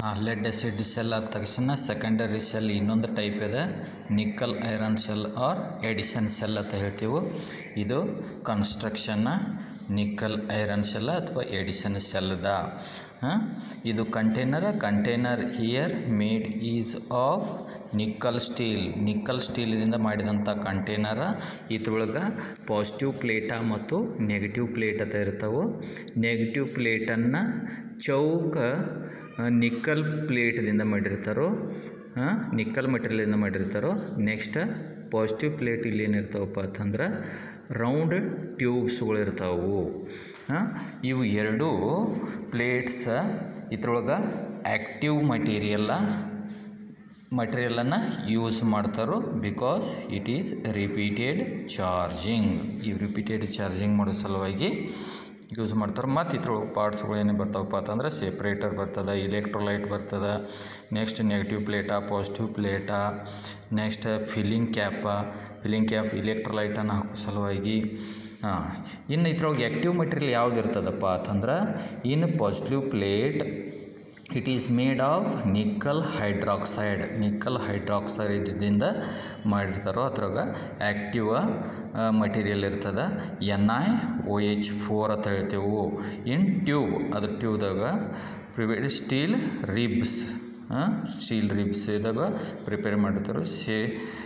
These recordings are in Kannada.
ಲೆಡ್ ಆಸಿಡ್ ಸೆಲ್ ಆದ ತಕ್ಷಣ ಸೆಕೆಂಡರಿ ಸೆಲ್ ಇನ್ನೊಂದು ಟೈಪ್ ಇದೆ nickel iron cell or Edison cell ಅಂತ ಹೇಳ್ತೀವಿ ಇದು ಕನ್ಸ್ಟ್ರಕ್ಷನ್ನ ನಿಕ್ಕಲ್ ಐರನ್ ಸೆಲ್ ಅಥವಾ ಎಡಿಸನ್ ಸೆಲ್ದ ಇದು container container here made is of nickel steel nickel ಸ್ಟೀಲಿಂದ ಮಾಡಿದಂಥ ಕಂಟೈನರ ಇದ್ರೊಳಗೆ ಪಾಸಿಟಿವ್ ಪ್ಲೇಟ ಮತ್ತು ನೆಗೆಟಿವ್ ಪ್ಲೇಟ್ ಅಂತ ಇರ್ತಾವೆ ನೆಗೆಟಿವ್ ಪ್ಲೇಟನ್ನು ಚೌಕ ನಿಕ್ಕಲ್ ಪ್ಲೇಟ್ದಿಂದ ಮಾಡಿರ್ತಾರೋ ನಿಕ್ಕಲ್ ಮೆಟೀರಿಯಲಿಂದ ಮಾಡಿರ್ತಾರೋ ನೆಕ್ಸ್ಟ್ ಪಾಸಿಟಿವ್ ಪ್ಲೇಟ್ ಇಲ್ಲಿ ಏನಿರ್ತಾವಪ್ಪ ಅಂತಂದ್ರೆ ರೌಂಡ್ ಟ್ಯೂಬ್ಸ್ಗಳು ಇರ್ತಾವು ಇವು ಎರಡೂ ಪ್ಲೇಟ್ಸ್ ಇದ್ರೊಳಗೆ ಆ್ಯಕ್ಟಿವ್ ಮಟೀರಿಯಲ್ಲ ಮಟೀರಿಯಲನ್ನು ಯೂಸ್ ಮಾಡ್ತಾರೋ because it is repeated charging ಈ ರಿಪೀಟೆಡ್ ಚಾರ್ಜಿಂಗ್ ಮಾಡೋ ಸಲುವಾಗಿ ಯೂಸ್ ಮಾಡ್ತಾರೆ ಮತ್ತು ಇದ್ರೊಳಗೆ ಪಾರ್ಟ್ಸ್ಗಳು ಏನೇನು ಬರ್ತಾವಪ್ಪ ಅಂತಂದ್ರೆ ಸೆಪ್ರೇಟರ್ ಬರ್ತದೆ ಇಲೆಕ್ಟ್ರೋಲೈಟ್ ಬರ್ತದೆ next negative plate positive plate next filling cap filling cap ಇಲೆಕ್ಟ್ರೋಲೈಟನ್ನು ಹಾಕೋ ಸಲುವಾಗಿ ಹಾಂ ಇನ್ನು ಇದ್ರೊಳಗೆ ಆ್ಯಕ್ಟಿವ್ ಮೆಟೀರಿಯಲ್ ಯಾವ್ದು ಇರ್ತದಪ್ಪ ಅಂತಂದ್ರೆ in positive plate it is made of nickel hydroxide nickel ಹೈಡ್ರಾಕ್ಸೈಡ್ದಿಂದ ಮಾಡಿರ್ತಾರೋ ಅದ್ರಾಗ ಆ್ಯಕ್ಟಿವ್ ಮಟೀರಿಯಲ್ ಇರ್ತದೆ N I O H four ಅಂತ ಹೇಳ್ತೇವೆ ಇನ್ ಟ್ಯೂಬ್ ಅದ್ರ ಟ್ಯೂಬ್ದಾಗ prepared steel ribs steel ribs ಇದಾಗ ಪ್ರಿಪೇರ್ ಮಾಡಿರ್ತಾರೆ say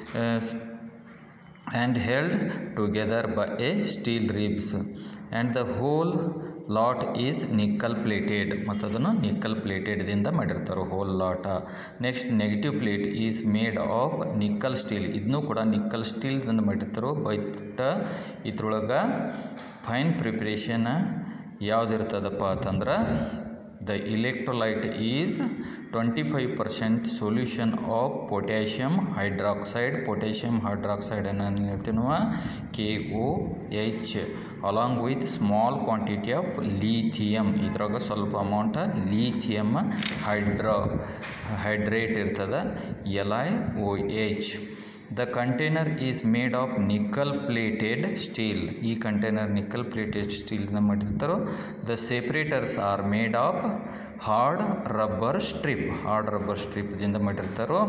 and held together by a steel ribs and the whole lot is nickel plated ಮತ್ತು ಅದನ್ನು ನಿಕ್ಕಲ್ ಪ್ಲೇಟೆಡ್ದಿಂದ ಮಾಡಿರ್ತಾರೆ whole lot next negative plate is made of nickel steel ಇದನ್ನೂ ಕೂಡ ನಿಕ್ಕಲ್ ಸ್ಟೀಲ್ದಿಂದ ಮಾಡಿರ್ತಾರೋ ಬಟ್ ಇದ್ರೊಳಗೆ ಫೈನ್ ಪ್ರಿಪ್ರೇಷನ್ ಯಾವುದಿರ್ತದಪ್ಪ ಅಂತಂದ್ರೆ the electrolyte is twenty five percent solution of potassium hydroxide potassium hydroxide ಏನು ಹೇಳ್ತೀವಿ ನಾವು K O H along with small quantity of lithium ಇದ್ರಾಗ ಸ್ವಲ್ಪ ಅಮೌಂಟ್ ಲೀಥಿಯಮ್ ಹೈಡ್ರಾ ಹೈಡ್ರೇಟ್ ಇರ್ತದೆ L I O H the container is made of nickel plated steel ಈ ಕಂಟೈನರ್ ನಿಕ್ಕಲ್ ಪ್ಲೇಟೆಡ್ ಸ್ಟೀಲ್ನ ಮಾಡಿರ್ತಾರೋ the separators are made of hard rubber strip hard rubber ಸ್ಟ್ರಿಪ್ದಿಂದ ಮಾಡಿರ್ತಾರೋ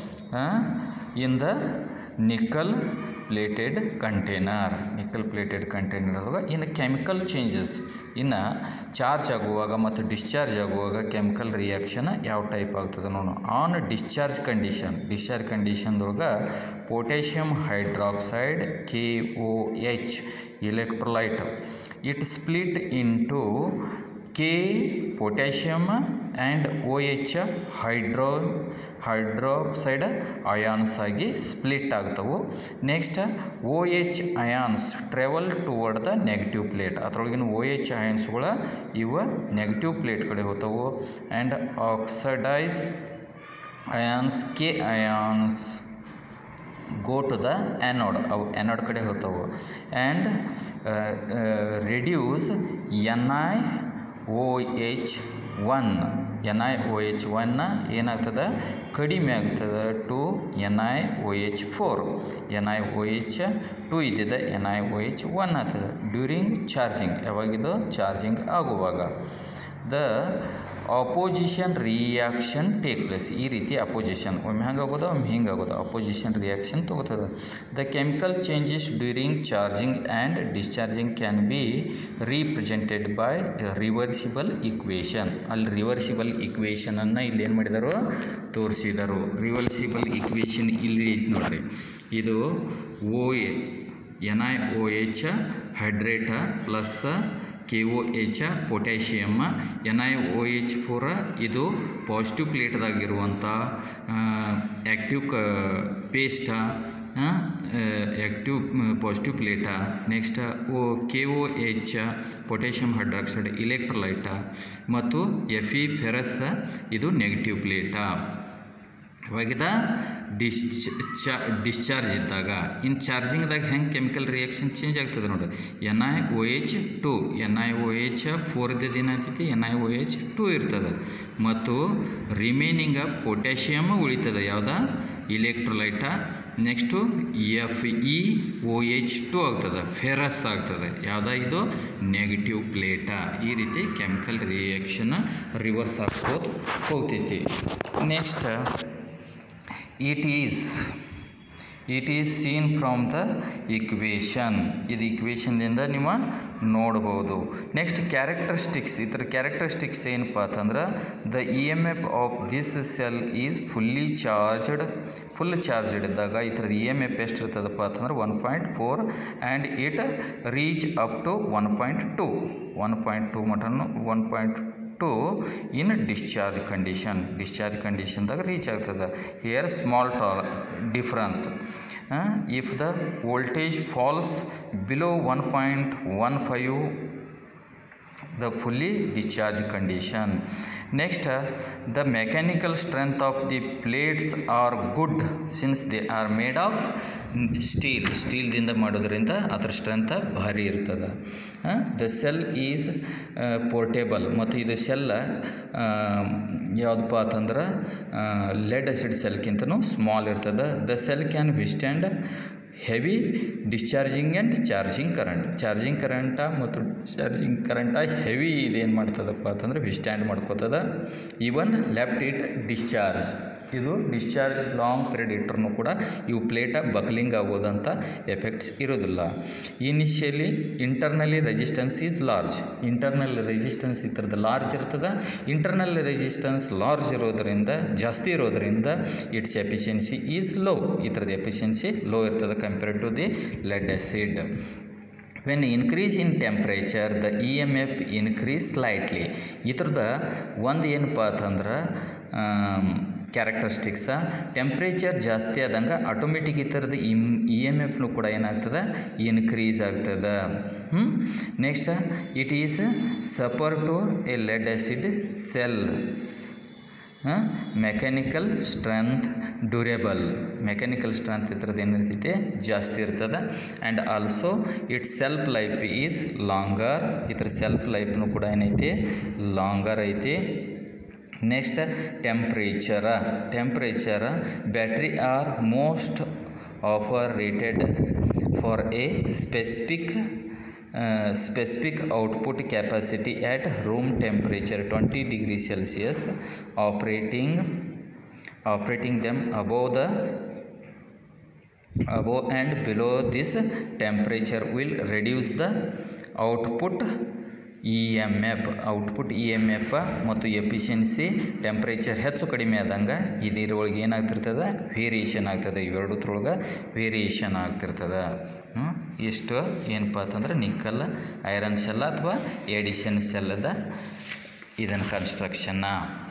in the nickel plated container nickel plated container ಅದಾಗ ಇನ್ನು ಕೆಮಿಕಲ್ ಚೇಂಜಸ್ ಇನ್ನು ಚಾರ್ಜ್ ಆಗುವಾಗ ಮತ್ತು ಡಿಸ್ಚಾರ್ಜ್ ಆಗುವಾಗ ಕೆಮಿಕಲ್ ರಿಯಾಕ್ಷನ್ ಯಾವ ಟೈಪ್ ಆಗ್ತದೆ ನೋಡೋಣ ಆನ್ ಡಿಸ್ಚಾರ್ಜ್ ಕಂಡೀಷನ್ ಡಿಸ್ಚಾರ್ಜ್ ಕಂಡೀಷನ್ದೊಳಗೆ potassium hydroxide K O H electrolyte it split into K potassium and O H hydro hydroxide ions ಆಗಿ ಸ್ಪ್ಲಿಟ್ ಆಗ್ತವೆ next O H ions travel toward the negative plate ಅದರೊಳಗಿನ ಒ ಎಚ್ ಅಯಾನ್ಸ್ಗಳು ಇವು ನೆಗೆಟಿವ್ ಪ್ಲೇಟ್ ಕಡೆ ಹೋಗ್ತವೆ and oxidise ions K ions go to the anode ಅವು ಆ್ಯನೋಡ್ ಕಡೆ ಹೋಗ್ತವೆ and reduce N I O H one N I O H ಒನ್ನ ಏನಾಗ್ತದೆ ಕಡಿಮೆ ಆಗ್ತದೆ to N I O H four N I O H two ಇದ್ದಿದೆ N I O H one ಆಗ್ತದೆ ಡ್ಯೂರಿಂಗ್ ಚಾರ್ಜಿಂಗ್ ಯಾವಾಗಿದು ಚಾರ್ಜಿಂಗ್ ಆಗುವಾಗ the opposition reaction take place ಈ ರೀತಿ ಅಪೋಸಿಷನ್ ಒಮ್ಮೆ ಹಂಗೆ ಆಗೋದು ಒಮ್ಮೆ ಹಿಂಗೆ ಆಗೋದು ಅಪೋಸಿಷನ್ ರಿಯಾಕ್ಷನ್ ತೊಗೋತದೆ the chemical changes during charging and discharging can be represented by reversible equation ಅಲ್ಲಿ ರಿವರ್ಸಿಬಲ್ ಇಕ್ವೇಷನನ್ನು ಇಲ್ಲಿ ಏನು ಮಾಡಿದರು ತೋರಿಸಿದರು ರಿವರ್ಸಿಬಲ್ ಇಕ್ವೇಷನ್ ಇಲ್ಲಿ ಐತೆ ನೋಡ್ರಿ ಇದು O A N I O H hydrate plus K O H potassium N I O H four ಇದು ಪಾಸಿಟಿವ್ ಪ್ಲೇಟ್ದಾಗಿರುವಂಥ ಆ್ಯಕ್ಟಿವ್ ಕ paste active positive plate next O K O H potassium hydroxide electrolyte ಮತ್ತು ಎಫ್ ಇ ಫೆರಸ್ ಇದು ನೆಗೆಟಿವ್ ಪ್ಲೇಟ ಅವಾಗಿದ ಡಿಸ್ ಚಾ ಡಿಸ್ಚಾರ್ಜ್ ಇದ್ದಾಗ ಇನ್ನು ಚಾರ್ಜಿಂಗ್ದಾಗ ಹೆಂಗೆ ಕೆಮಿಕಲ್ ರಿಯಾಕ್ಷನ್ ಚೇಂಜ್ ಆಗ್ತದೆ ನೋಡಿ N I O H two N I O H four ಇದ್ದದ್ದು ಏನಾಗ್ತೈತಿ N I O H two ಇರ್ತದೆ ಮತ್ತು ರಿಮೈನಿಂಗ್ ಪೊಟ್ಯಾಷಿಯಮ್ ಉಳಿತದೆ ಯಾವ್ದು electrolyte next F E O H two ಆಗ್ತದೆ ಫೆರಸ್ ಆಗ್ತದೆ ಯಾವುದ ಇದು ನೆಗೆಟಿವ್ ಪ್ಲೇಟ ಈ ರೀತಿ ಕೆಮಿಕಲ್ ರಿಯಾಕ್ಷನ್ ರಿವರ್ಸ್ ಆಗ್ಬೋದು ಹೋಗ್ತೈತಿ next it is it is seen from the equation ಇದು ಇಕ್ವೇಷನ್ದಿಂದ ನೀವು ನೋಡ್ಬೋದು ನೆಕ್ಸ್ಟ್ ಕ್ಯಾರೆಕ್ಟರಿಸ್ಟಿಕ್ಸ್ ಇದ್ರ ಕ್ಯಾರೆಕ್ಟರಿಸ್ಟಿಕ್ಸ್ ಏನಪ್ಪ ಅಂತಂದ್ರೆ the E M F of this cell is fully charged full charged ಇದ್ದಾಗ ಇದ್ರದ್ದು ಇ ಎಮ್ ಎಫ್ ಎಷ್ಟು ಇರ್ತದಪ್ಪ ಅಂತಂದ್ರೆ one point four and it reach up to one point two one point two ಮಟನ್ನು one point two in discharge condition discharge ಕಂಡೀಷನ್ದಾಗ ರೀಚ್ ಆಗ್ತದೆ here small tall difference if the voltage falls below one point one five the fully discharged condition next uh, the mechanical strength of the plates are good since they are made of steel ಸ್ಟೀಲ್ದಿಂದ ಮಾಡೋದ್ರಿಂದ ಅದ್ರ ಸ್ಟ್ರೆಂತ್ ಭಾರಿ ಇರ್ತದೆ ದ ಸೆಲ್ ಈಸ್ ಪೋರ್ಟೇಬಲ್ ಮತ್ತು ಇದು ಸೆಲ್ ಯಾವುದಪ್ಪ ಅಂತಂದ್ರೆ ಲೆಡ್ ಆಸಿಡ್ ಸೆಲ್ಗಿಂತನೂ ಸ್ಮಾಲ್ ಇರ್ತದೆ the cell can withstand heavy discharging and charging current charging current ಮತ್ತು ಚಾರ್ಜಿಂಗ್ ಕರೆಂಟ ಹೆವಿ ಇದೇನು ಮಾಡ್ತದಪ್ಪ ಅಂತಂದ್ರೆ ವಿಸ್ಟ್ಯಾಂಡ್ ಮಾಡ್ಕೋತದ ಈವನ್ ಲೆಫ್ಟ್ ಇಟ್ ಡಿಸ್ಚಾರ್ಜ್ ಇದು ಡಿಸ್ಚಾರ್ಜ್ ಲಾಂಗ್ ಪೀರಿಯಡ್ ಇಟ್ಟರು ಕೂಡ ಇವು ಪ್ಲೇಟ ಬಕ್ಲಿಂಗ್ ಆಗೋದಂಥ ಎಫೆಕ್ಟ್ಸ್ ಇರೋದಿಲ್ಲ initially internally resistance is large internal resistance ಇದ್ರದ್ದು ಲಾರ್ಜ್ ಇರ್ತದೆ ಇಂಟರ್ನಲ್ ರೆಸಿಸ್ಟೆನ್ಸ್ ಲಾರ್ಜ್ ಇರೋದರಿಂದ ಜಾಸ್ತಿ ಇರೋದರಿಂದ ಇಟ್ಸ್ ಎಫಿಷಿಯನ್ಸಿ ಈಸ್ ಲೋ ಇದ್ರದ್ದು ಎಫಿಷಿಯನ್ಸಿ ಲೋ ಇರ್ತದೆ compared to the lead acid when increase in temperature the E M F increase slightly ಇದ್ರದ್ದು ಒಂದು ಏನಪ್ಪ ಅಂತಂದ್ರೆ ಕ್ಯಾರೆಕ್ಟರಿಸ್ಟಿಕ್ಸ ಟೆಂಪ್ರೇಚರ್ ಜಾಸ್ತಿ ಆದಂಗೆ ಆಟೋಮೆಟಿಕ್ ಈ ಥರದ ಇಮ್ ಇ ಎಮ್ ಎಫ್ನು ಕೂಡ ಏನಾಗ್ತದೆ ಇನ್ಕ್ರೀಸ್ ಆಗ್ತದೆ ಹ್ಞೂ next it is super to a lead acid cell mechanical strength durable mechanical strength ಇದ್ರದ್ದು ಏನಿರ್ತೈತಿ ಜಾಸ್ತಿ ಇರ್ತದೆ and also it self life is longer ಇದ್ರ ಸೆಲ್ಫ್ ಲೈಫ್ನು ಕೂಡ ಏನೈತಿ ಲಾಂಗರ್ ಐತಿ next temperature temperature battery are most offer rated for a specific specific output capacity at room temperature 20 degree celsius operating operating them above the above and below this temperature will reduce the output E M F output E M F ಮತ್ತು ಎಫಿಷಿಯನ್ಸಿ ಟೆಂಪ್ರೇಚರ್ ಹೆಚ್ಚು ಕಡಿಮೆ ಆದಂಗೆ ಇದ್ರೊಳಗೆ ಏನಾಗ್ತಿರ್ತದೆ ವೇರಿಯೇಷನ್ ಆಗ್ತದೆ ಇವೆರಡತ್ರೊಳಗೆ ವೇರಿಯೇಷನ್ ಆಗ್ತಿರ್ತದೆ ಇಷ್ಟು ಏನಪ್ಪ ಅಂತಂದ್ರೆ ನಿಕ್ಕಲ್ ಐರನ್ ಸೆಲ್ ಅಥವಾ ಎಡಿಷನ್ ಸೆಲ್ಲದ ಇದನ್ನು ಕನ್ಸ್ಟ್ರಕ್ಷನ್ನ